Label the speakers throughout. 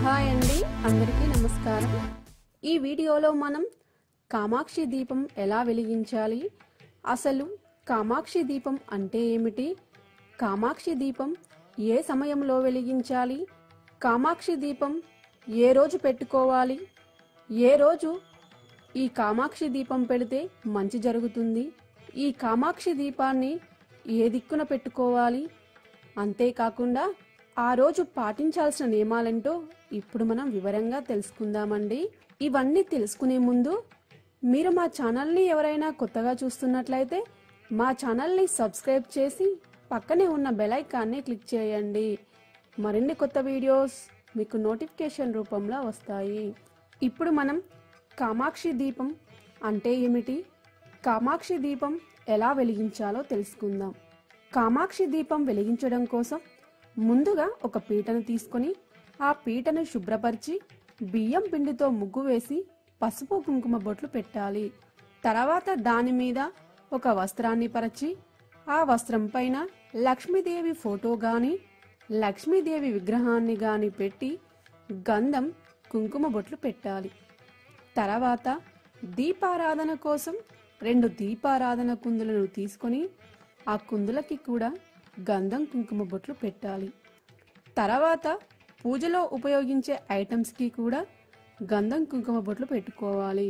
Speaker 1: hi అండి అందరికీ నమస్కారం ఈ వీడియోలో మనం కామాక్షి దీపం ఎలా వెలిగించాలి అసలు కామాక్షి దీపం అంటే ఏమిటి కామాక్షి దీపం ఏ సమయంలో వెలిగించాలి కామాక్షి దీపం ఏ రోజు పెట్టుకోవాలి ఏ రోజు ఈ కామాక్షి దీపం పెడితే మంచి జరుగుతుంది ఈ కామాక్షి దీపాన్ని ఏ దిక్కున పెట్టుకోవాలి అంతేకాకుండా ఆ రోజు పాటించాల్సిన నియమాలేంటో ఇప్పుడు మనం వివరంగా తెలుసుకుందామండి ఇవన్నీ తెలుసుకునే ముందు మీరు మా ఛానల్ని ఎవరైనా కొత్తగా చూస్తున్నట్లయితే మా ఛానల్ని సబ్స్క్రైబ్ చేసి పక్కనే ఉన్న బెల్ ఐకాన్ని క్లిక్ చేయండి మరిన్ని కొత్త వీడియోస్ మీకు నోటిఫికేషన్ రూపంలో వస్తాయి ఇప్పుడు మనం కామాక్షి దీపం అంటే ఏమిటి కామాక్షి దీపం ఎలా వెలిగించాలో తెలుసుకుందాం కామాక్షి దీపం వెలిగించడం కోసం ముందుగా ఒక పీటను తీసుకొని ఆ పీటను శుభ్రపరిచి బియ్యం పిండితో ముగ్గు వేసి పసుపు కుంకుమ బొట్లు పెట్టాలి తర్వాత దాని మీద ఒక వస్త్రాన్ని పరచి ఆ వస్త్రం పైన లక్ష్మీదేవి ఫోటో గాని లక్ష్మీదేవి విగ్రహాన్ని గాని పెట్టి గంధం కుంకుమ బొట్లు పెట్టాలి తర్వాత దీపారాధన కోసం రెండు దీపారాధన కుందులను తీసుకొని ఆ కుందులకి కూడా గంధం కుంకుమ బొట్లు పెట్టాలి తర్వాత పూజలో ఉపయోగించే ఐటమ్స్కి కూడా గంధం కుంకుమ బొట్లు పెట్టుకోవాలి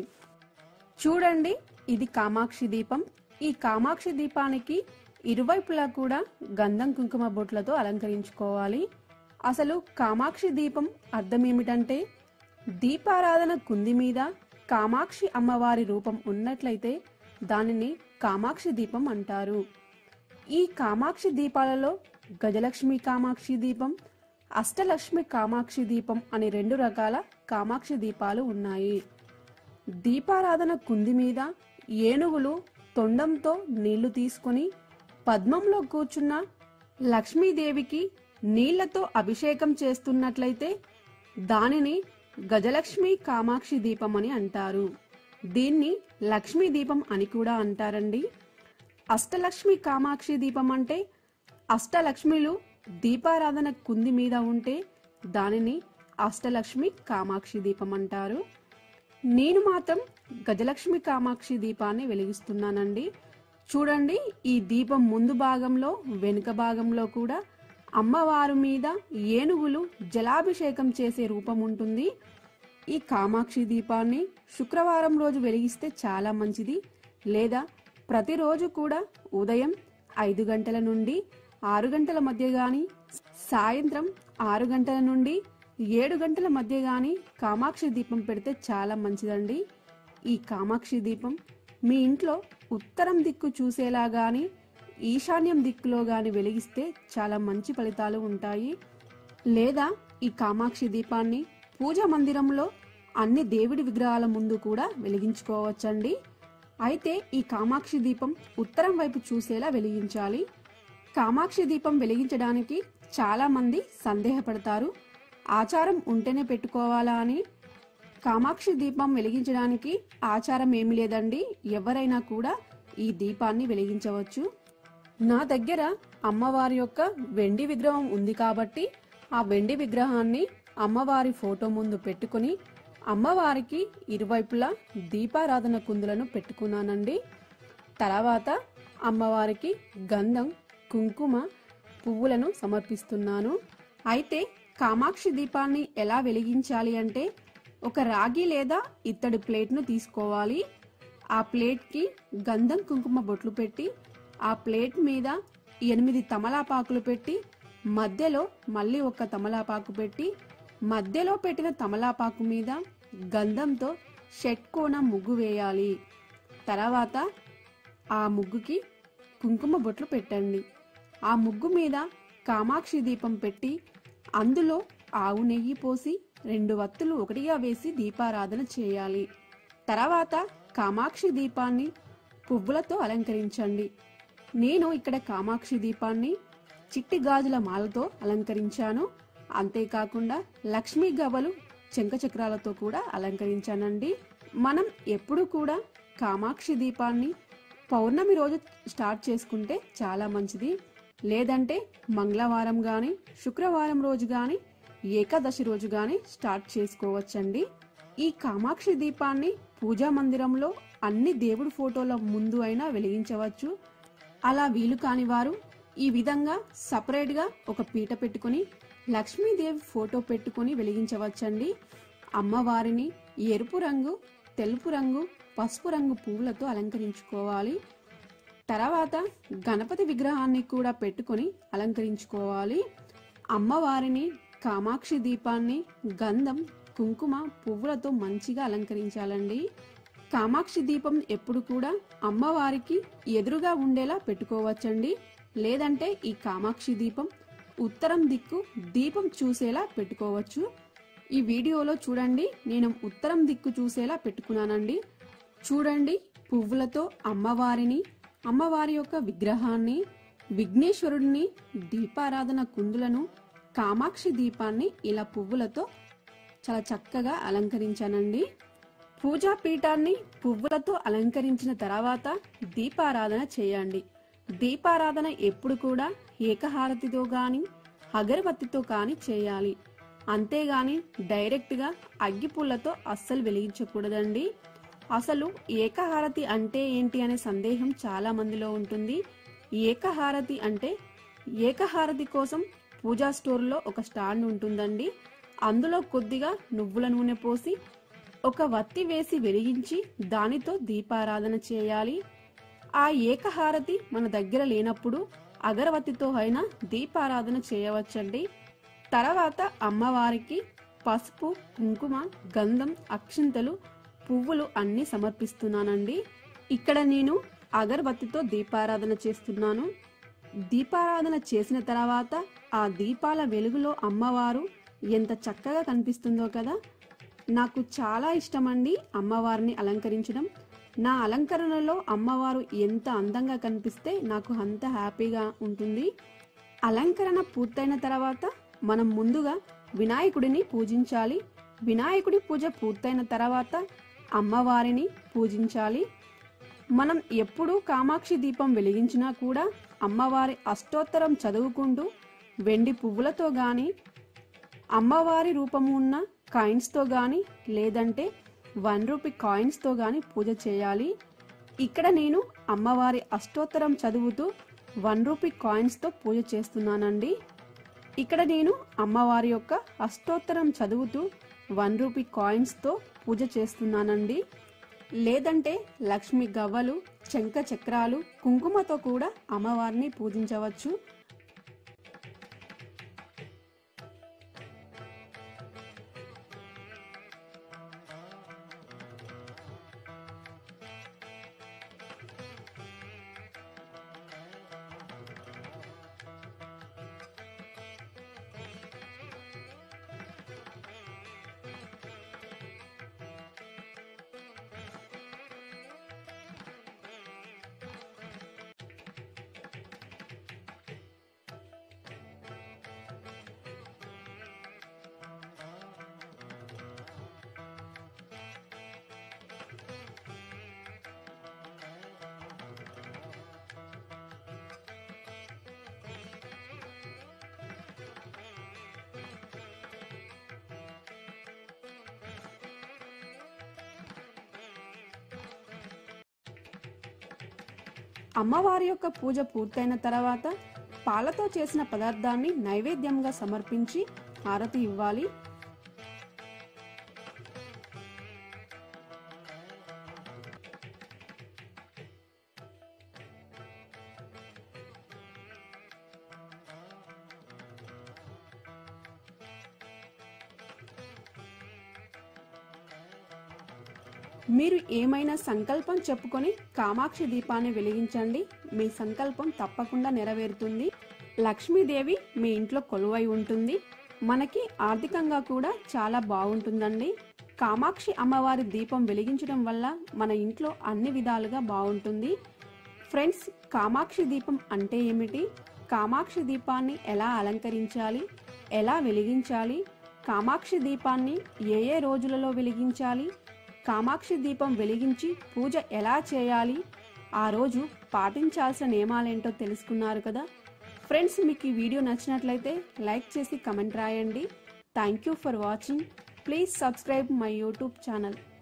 Speaker 1: చూడండి ఇది కామాక్షి దీపం ఈ కామాక్షి దీపానికి ఇరువైపులా కూడా గంధం కుంకుమ బొట్లతో అలంకరించుకోవాలి అసలు కామాక్షి దీపం అర్థం ఏమిటంటే దీపారాధన కుంది మీద కామాక్షి అమ్మవారి రూపం ఉన్నట్లయితే దానిని కామాక్షి దీపం అంటారు ఈ కామాక్షి దీపాలలో గజలక్ష్మి కామాక్షి దీపం అష్టలక్ష్మి కామాక్షి దీపం అనే రెండు రకాల కామాక్షి దీపాలు ఉన్నాయి దీపారాధన కుంది మీద ఏనుగులు తొండంతో నీళ్లు తీసుకొని పద్మంలో కూర్చున్న లక్ష్మీదేవికి నీళ్లతో అభిషేకం చేస్తున్నట్లయితే దానిని గజలక్ష్మి కామాక్షి దీపం అని అంటారు దీన్ని లక్ష్మీ దీపం అని కూడా అంటారండి అష్టలక్ష్మి కామాక్షి దీపం అంటే అష్టలక్ష్మిలు దీపారాధన కుంది మీద ఉంటే దానిని అష్టలక్ష్మి కామాక్షి దీపం అంటారు నేను మాత్రం గజలక్ష్మి కామాక్షి దీపాన్ని వెలిగిస్తున్నానండి చూడండి ఈ దీపం ముందు భాగంలో వెనుక భాగంలో కూడా అమ్మవారు మీద ఏనుగులు జలాభిషేకం చేసే రూపం ఉంటుంది ఈ కామాక్షి దీపాన్ని శుక్రవారం రోజు వెలిగిస్తే చాలా మంచిది లేదా ప్రతిరోజు కూడా ఉదయం ఐదు గంటల నుండి ఆరు గంటల మధ్య గాని సాయంత్రం ఆరు గంటల నుండి ఏడు గంటల మధ్య గాని కామాక్షి దీపం పెడితే చాలా మంచిదండి ఈ కామాక్షి దీపం మీ ఇంట్లో ఉత్తరం దిక్కు చూసేలా గాని ఈశాన్యం దిక్కులో గాని వెలిగిస్తే చాలా మంచి ఫలితాలు ఉంటాయి లేదా ఈ కామాక్షి దీపాన్ని పూజా మందిరంలో అన్ని దేవుడి విగ్రహాల ముందు కూడా వెలిగించుకోవచ్చండి అయితే ఈ కామాక్షి దీపం ఉత్తరం వైపు చూసేలా వెలిగించాలి కామాక్షి దీపం వెలిగించడానికి చాలా మంది సందేహపడతారు ఆచారం ఉంటేనే పెట్టుకోవాలా అని కామాక్షి దీపం వెలిగించడానికి ఆచారం ఏమి లేదండి ఎవరైనా కూడా ఈ దీపాన్ని వెలిగించవచ్చు నా దగ్గర అమ్మవారి యొక్క వెండి విగ్రహం ఉంది కాబట్టి ఆ వెండి విగ్రహాన్ని అమ్మవారి ఫోటో ముందు పెట్టుకుని అమ్మవారికి ఇరువైపులా దీపారాధన కుందులను పెట్టుకున్నానండి తర్వాత అమ్మవారికి గంధం కుంకుమ పువ్వులను సమర్పిస్తున్నాను అయితే కామాక్షి దీపాన్ని ఎలా వెలిగించాలి అంటే ఒక రాగి లేదా ఇత్తడి ప్లేట్ను తీసుకోవాలి ఆ ప్లేట్కి గంధం కుంకుమ బొట్లు పెట్టి ఆ ప్లేట్ మీద ఎనిమిది తమలాపాకులు పెట్టి మధ్యలో మళ్ళీ ఒక తమలాపాకు పెట్టి మధ్యలో పెట్టిన తమలాపాకు మీద గంధంతో షట్కోణ ముగ్గు వేయాలి తర్వాత ఆ ముగ్గుకి కుంకుమ బొట్లు పెట్టండి ఆ ముగ్గు మీద కామాక్షి దీపం పెట్టి అందులో ఆవు నెయ్యి పోసి రెండు వత్తులు ఒకటిగా వేసి దీపారాధన చేయాలి తర్వాత కామాక్షి దీపాన్ని పువ్వులతో అలంకరించండి నేను ఇక్కడ కామాక్షి దీపాన్ని చిట్టి గాజుల మాలతో అలంకరించాను అంతేకాకుండా లక్ష్మీ గవ్వలు చెంక చక్రాలతో కూడా అలంకరించానండి మనం ఎప్పుడు కూడా కామాక్షి దీపాన్ని పౌర్ణమి రోజు స్టార్ట్ చేసుకుంటే చాలా మంచిది లేదంటే మంగళవారం కానీ శుక్రవారం రోజు కానీ ఏకాదశి రోజు గాని స్టార్ట్ చేసుకోవచ్చండి ఈ కామాక్షి దీపాన్ని పూజా మందిరంలో అన్ని దేవుడి ఫోటోల ముందు అయినా వెలిగించవచ్చు అలా వీలు కాని వారు ఈ విధంగా సపరేట్ గా ఒక పీట పెట్టుకుని లక్ష్మీదేవి ఫోటో పెట్టుకుని వెలిగించవచ్చండి అమ్మవారిని ఎరుపు రంగు తెలుపు రంగు పసుపు రంగు పువ్వులతో అలంకరించుకోవాలి తర్వాత గణపతి విగ్రహాన్ని కూడా పెట్టుకొని అలంకరించుకోవాలి అమ్మవారిని కామాక్షి దీపాన్ని గంధం కుంకుమ పువ్వులతో మంచిగా అలంకరించాలండి కామాక్షి దీపం ఎప్పుడు కూడా అమ్మవారికి ఎదురుగా ఉండేలా పెట్టుకోవచ్చండి లేదంటే ఈ కామాక్షి దీపం ఉత్తరం దిక్కు దీపం చూసేలా పెట్టుకోవచ్చు ఈ వీడియోలో చూడండి నేను ఉత్తరం దిక్కు చూసేలా పెట్టుకున్నానండి చూడండి పువ్వులతో అమ్మవారిని అమ్మవారి యొక్క విగ్రహాన్ని విఘ్నేశ్వరుడిని దీపారాధన కుందులను కామాక్షి దీపాన్ని ఇలా పువ్వులతో చాలా చక్కగా అలంకరించానండి పూజా పీఠాన్ని పువ్వులతో అలంకరించిన తర్వాత దీపారాధన చేయండి దీపారాధన ఎప్పుడు కూడా ఏకహారతితో గాని అగరబత్తితో కాని చేయాలి అంతేగాని డైరెక్ట్గా అగ్గిపుల్లతో అస్సలు వెలిగించకూడదండి అసలు ఏకహారతి అంటే ఏంటి అనే సందేహం చాలా మందిలో ఉంటుంది ఏకహారతి అంటే ఏకహారతి కోసం పూజా స్టోర్లో ఒక స్టాండ్ ఉంటుందండి అందులో కొద్దిగా నువ్వుల నూనె పోసి ఒక వత్తి వేసి వెలిగించి దానితో దీపారాధన చేయాలి ఆ ఏకహారతి మన దగ్గర లేనప్పుడు అగరవత్తితో అయినా దీపారాధన చేయవచ్చండి తర్వాత అమ్మవారికి పసుపు కుంకుమ గంధం అక్షింతలు పువ్వులు అన్ని సమర్పిస్తున్నానండి ఇక్కడ నేను అగరబత్తితో దీపారాధన చేస్తున్నాను దీపారాధన చేసిన తర్వాత ఆ దీపాల వెలుగులో అమ్మవారు ఎంత చక్కగా కనిపిస్తుందో కదా నాకు చాలా ఇష్టమండి అమ్మవారిని అలంకరించడం నా అలంకరణలో అమ్మవారు ఎంత అందంగా కనిపిస్తే నాకు అంత హ్యాపీగా ఉంటుంది అలంకరణ పూర్తయిన తర్వాత మనం ముందుగా వినాయకుడిని పూజించాలి వినాయకుడి పూజ పూర్తయిన తర్వాత అమ్మవారిని పూజించాలి మనం ఎప్పుడూ కామాక్షి దీపం వెలిగించినా కూడా అమ్మవారి అష్టోత్తరం చదువుకుంటూ వెండి పువ్వులతో గాని అమ్మవారి రూపము ఉన్న కాయిన్స్తో గాని లేదంటే వన్ రూపీ కాయిన్స్తో గాని పూజ చేయాలి ఇక్కడ నేను అమ్మవారి అష్టోత్తరం చదువుతూ వన్ రూపీ కాయిన్స్తో పూజ చేస్తున్నానండి ఇక్కడ నేను అమ్మవారి యొక్క అష్టోత్తరం చదువుతూ వన్ రూపీ కాయిన్స్తో పూజ చేస్తున్నానండి లేదంటే లక్ష్మి గవ్వలు శంఖ చక్రాలు కుంకుమతో కూడా అమ్మవారిని పూజించవచ్చు అమ్మవారి యొక్క పూజ పూర్తయిన తర్వాత పాలతో చేసిన పదార్థాన్ని నైవేద్యంగా సమర్పించి హారతి ఇవ్వాలి మీరు ఏమైనా సంకల్పం చెప్పుకొని కామాక్షి దీపాన్ని వెలిగించండి మీ సంకల్పం తప్పకుండా నెరవేరుతుంది లక్ష్మీదేవి మీ ఇంట్లో కొలువై ఉంటుంది మనకి ఆర్థికంగా కూడా చాలా బాగుంటుందండి కామాక్షి అమ్మవారి దీపం వెలిగించడం వల్ల మన ఇంట్లో అన్ని విధాలుగా బాగుంటుంది ఫ్రెండ్స్ కామాక్షి దీపం అంటే ఏమిటి కామాక్షి దీపాన్ని ఎలా అలంకరించాలి ఎలా వెలిగించాలి కామాక్షి దీపాన్ని ఏ ఏ రోజులలో వెలిగించాలి కామాక్షి దీపం వెలిగించి పూజ ఎలా చేయాలి ఆ రోజు పాటించాల్సిన నియమాలేంటో తెలుసుకున్నారు కదా ఫ్రెండ్స్ మీకు ఈ వీడియో నచ్చినట్లయితే లైక్ చేసి కమెంట్ రాయండి thank you for watching please subscribe my YouTube channel